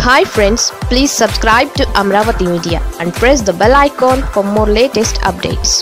hi friends please subscribe to Amaravati media and press the bell icon for more latest updates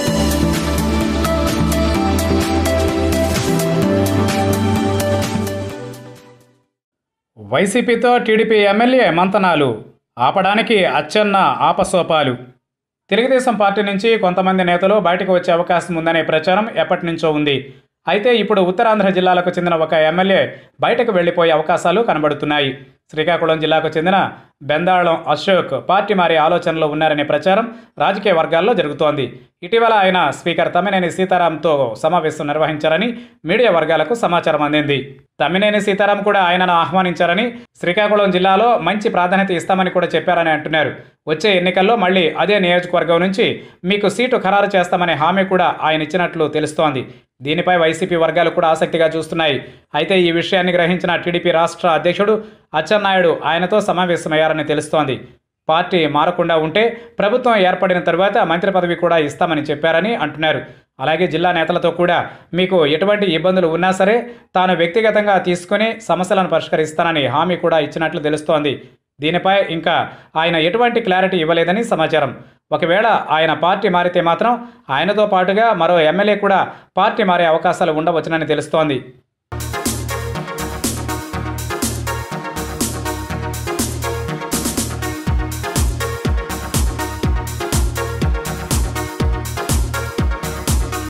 వైసీపీతో TDP MLA మంతనాలు ఆపడానికి Atchanna ఆపసోపాలు Telugu Desam party నుంచి కొంతమంది నేతలు బయటకు వచ్చే అవకాశం ఉందనే ప్రచారం ఎప్పటి నుంచో ఉంది అయితే ఇప్పుడు ఉత్తరాంధ్ర జిల్లాలకు చెందిన ఒక ఎమ్మెల్యే బయటకు వెళ్లిపోయే అవకాశాలు కనబడుతున్నాయి శ్రీకాకుళం జిల్లాకు చెందిన బెందాళం అశోక్ పార్టీ మారే ఆలోచనలో ఉన్నారనే ప్రచారం రాజకీయ వర్గాల్లో జరుగుతోంది ఇటీవల ఆయన స్పీకర్ తమ్మినేని సీతారాంతో సమావేశం నిర్వహించారని మీడియా వర్గాలకు సమాచారం అందింది తమ్మినేని సీతారాం కూడా ఆయనను ఆహ్వానించారని శ్రీకాకుళం జిల్లాలో మంచి ప్రాధాన్యత ఇస్తామని కూడా చెప్పారని అంటున్నారు వచ్చే ఎన్నికల్లో మళ్ళీ అదే నియోజకవర్గం నుంచి మీకు సీటు ఖరారు చేస్తామనే హామీ కూడా ఆయన ఇచ్చినట్లు తెలుస్తోంది దీనిపై వైసీపీ వర్గాలు కూడా ఆసక్తిగా చూస్తున్నాయి అయితే ఈ విషయాన్ని గ్రహించిన టీడీపీ రాష్ట్ర అధ్యక్షుడు అచ్చెన్నాయుడు ఆయనతో సమావేశమయ్యారని తెలుస్తోంది పార్టీ మారకుండా ఉంటే ప్రభుత్వం ఏర్పడిన తరువాత మంత్రి పదవి కూడా ఇస్తామని చెప్పారని అంటున్నారు అలాగే జిల్లా నేతలతో కూడా మీకు ఎటువంటి ఇబ్బందులు ఉన్నా సరే తాను వ్యక్తిగతంగా తీసుకుని సమస్యలను పరిష్కరిస్తానని హామీ కూడా ఇచ్చినట్లు తెలుస్తోంది దీనిపై ఇంకా ఆయన ఎటువంటి క్లారిటీ ఇవ్వలేదని సమాచారం ఒకవేళ ఆయన పార్టీ మారితే మాత్రం ఆయనతో పాటుగా మరో ఎమ్మెల్యే కూడా పార్టీ మారే అవకాశాలు ఉండవచ్చునని తెలుస్తోంది